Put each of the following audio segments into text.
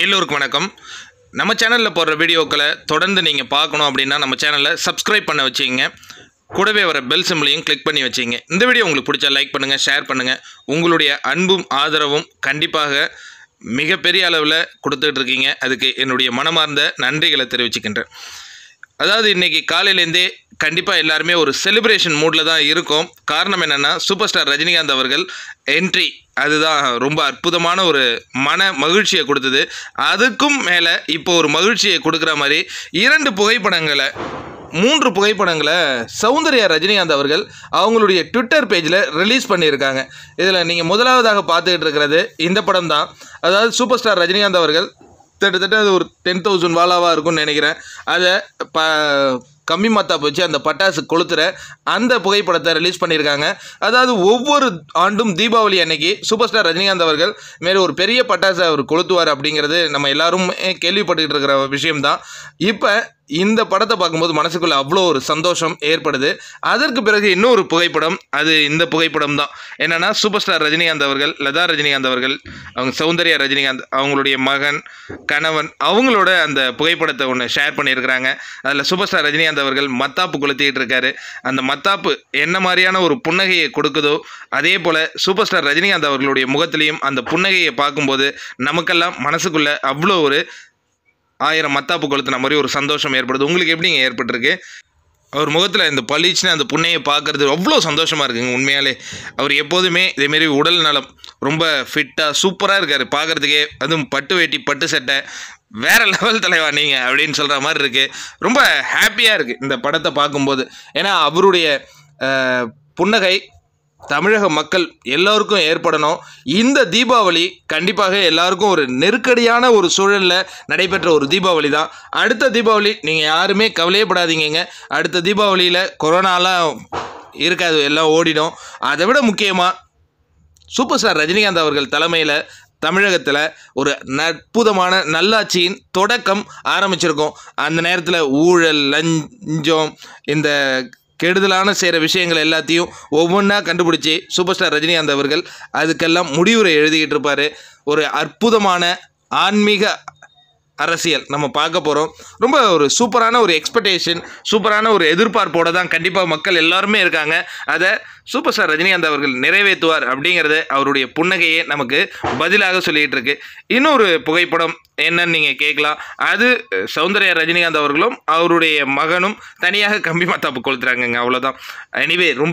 எல்லோருக்கும் வணக்கம் நம்ம சேனலில் போடுற வீடியோக்களை தொடர்ந்து நீங்கள் பார்க்கணும் அப்படின்னா நம்ம சேனலை சப்ஸ்கிரைப் பண்ண வச்சிங்க கூடவே வர பெல் சிம்பிளையும் கிளிக் பண்ணி வச்சிங்க இந்த வீடியோ உங்களுக்கு பிடிச்சா லைக் பண்ணுங்கள் ஷேர் பண்ணுங்கள் உங்களுடைய அன்பும் ஆதரவும் கண்டிப்பாக மிகப்பெரிய அளவில் கொடுத்துட்டு இருக்கீங்க அதுக்கு என்னுடைய மனமார்ந்த நன்றிகளை தெரிவிச்சுக்கின்றேன் அதாவது இன்னைக்கு காலையிலேருந்தே கண்டிப்பாக எல்லாருமே ஒரு செலிப்ரேஷன் மூடில் தான் இருக்கோம் காரணம் என்னென்னா சூப்பர் ஸ்டார் ரஜினிகாந்த் அவர்கள் என்ட்ரி அதுதான் ரொம்ப அற்புதமான ஒரு மன மகிழ்ச்சியை கொடுத்தது அதுக்கும் மேலே இப்போ ஒரு மகிழ்ச்சியை கொடுக்குற மாதிரி இரண்டு புகைப்படங்களை மூன்று புகைப்படங்களை சௌந்தர்யா ரஜினிகாந்த் அவர்கள் அவங்களுடைய ட்விட்டர் பேஜில் ரிலீஸ் பண்ணியிருக்காங்க இதில் நீங்கள் முதலாவதாக பார்த்துக்கிட்டு இருக்கிறது இந்த படம் தான் அதாவது சூப்பர் ஸ்டார் ரஜினிகாந்த் அவர்கள் கிட்டத்தட்ட அது ஒரு டென் தௌசண்ட் வாலாவாக இருக்கும்னு நினைக்கிறேன் அதை ப கம்மி மத்தாப்பு வச்சு அந்த பட்டாசு கொளுத்துற அந்த புகைப்படத்தை ரிலீஸ் பண்ணியிருக்காங்க அதாவது ஒவ்வொரு ஆண்டும் தீபாவளி அன்னைக்கு சூப்பர் ஸ்டார் ரஜினிகாந்த் அவர்கள் மேலே ஒரு பெரிய பட்டாசை அவர் கொளுத்துவார் அப்படிங்கிறது நம்ம எல்லாரும் கேள்விப்பட்டுக்கிட்டு இருக்கிற விஷயம்தான் இப்போ இந்த படத்தை பார்க்கும்போது மனசுக்குள்ள அவ்வளோ ஒரு சந்தோஷம் ஏற்படுது அதற்கு பிறகு இன்னொரு புகைப்படம் அது இந்த புகைப்படம் தான் என்னன்னா சூப்பர் ஸ்டார் ரஜினிகாந்த் அவர்கள் லதா ரஜினிகாந்த் அவர்கள் அவங்க சௌந்தர்யா ரஜினிகாந்த் அவங்களுடைய மகன் கணவன் அவங்களோட அந்த புகைப்படத்தை ஒன்று ஷேர் பண்ணியிருக்கிறாங்க அதில் சூப்பர் ஸ்டார் ரஜினிகாந்த் அவர்கள் மத்தாப்பு கொளுத்திட்டு இருக்காரு அந்த மத்தாப்பு என்ன மாதிரியான ஒரு புன்னகையை கொடுக்குதோ அதே போல் சூப்பர் ஸ்டார் ரஜினிகாந்த் அவர்களுடைய முகத்திலையும் அந்த புன்னகையை பார்க்கும்போது நமக்கெல்லாம் மனசுக்குள்ள அவ்வளோ ஒரு ஆயிரம் மத்தாப்பு கொளுத்தின மாதிரி ஒரு சந்தோஷம் ஏற்படுது உங்களுக்கு எப்படிங்க ஏற்பட்டிருக்கு அவர் முகத்தில் இந்த பளிச்சுன்னு அந்த புண்ணையை பார்க்கறது அவ்வளோ சந்தோஷமாக இருக்குங்க உண்மையாலே அவர் எப்போதுமே இதேமாரி உடல் நலம் ரொம்ப ஃபிட்டாக சூப்பராக இருக்கார் பார்க்குறதுக்கே அதுவும் பட்டு வேட்டி பட்டு சட்டை வேற லெவல் தலைவா நீங்கள் அப்படின்னு சொல்கிற மாதிரி இருக்குது ரொம்ப ஹாப்பியாக இருக்குது இந்த படத்தை பார்க்கும்போது ஏன்னா அவருடைய அஹ், புன்னகை தமிழக மக்கள் எல்லோருக்கும் ஏற்படணும் இந்த தீபாவளி கண்டிப்பாக எல்லாருக்கும் ஒரு நெருக்கடியான ஒரு சூழலில் நடைபெற்ற ஒரு தீபாவளி தான் அடுத்த தீபாவளி நீங்கள் யாருமே கவலையப்படாதீங்கங்க அடுத்த தீபாவளியில் கொரோனாலாம் இருக்காது எல்லாம் ஓடிடும் அதை விட முக்கியமாக சூப்பர் ஸ்டார் ரஜினிகாந்த் அவர்கள் தலைமையில் தமிழகத்தில் ஒரு அற்புதமான நல்லாட்சியின் தொடக்கம் ஆரம்பிச்சிருக்கோம் அந்த நேரத்தில் ஊழல் லஞ்சம் இந்த கெடுதலான செய்கிற விஷயங்கள் எல்லாத்தையும் ஒவ்வொன்றா கண்டுபிடிச்சி சூப்பர் ஸ்டார் ரஜினிகாந்த் அவர்கள் அதுக்கெல்லாம் முடிவுரை எழுதிக்கிட்டு இருப்பார் ஒரு அற்புதமான ஆன்மீக அரசியல் நம்ம பார்க்க போகிறோம் ரொம்ப ஒரு சூப்பரான ஒரு எக்ஸ்பெக்டேஷன் சூப்பரான ஒரு எதிர்பார்ப்போட தான் கண்டிப்பாக மக்கள் எல்லாருமே இருக்காங்க அதை சூப்பர் ஸ்டார் ரஜினிகாந்த் அவர்கள் நிறைவேற்றுவார் அப்படிங்கிறத அவருடைய புன்னகையே நமக்கு பதிலாக சொல்லிகிட்டு இருக்கு இன்னொரு புகைப்படம் என்னன்னு நீங்கள் கேட்கலாம் அது சௌந்தர்யா ரஜினிகாந்த் அவர்களும் அவருடைய மகனும் தனியாக கம்பி மத்தாப்பு கொளுத்துறாங்கங்க அவ்வளோதான் எனிவே ரொம்ப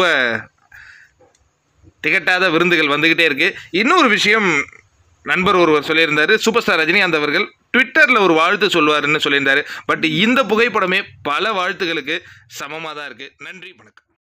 திகட்டாத விருந்துகள் வந்துக்கிட்டே இருக்கு இன்னொரு விஷயம் நண்பர் ஒருவர் சொல்லியிருந்தாரு சூப்பர் ஸ்டார் ரஜினிகாந்த் அவர்கள் ட்விட்டரில் ஒரு வாழ்த்து சொல்வாருன்னு சொல்லியிருந்தாரு பட் இந்த புகைப்படமே பல வாழ்த்துகளுக்கு சமமாக தான் இருக்குது நன்றி வணக்கம்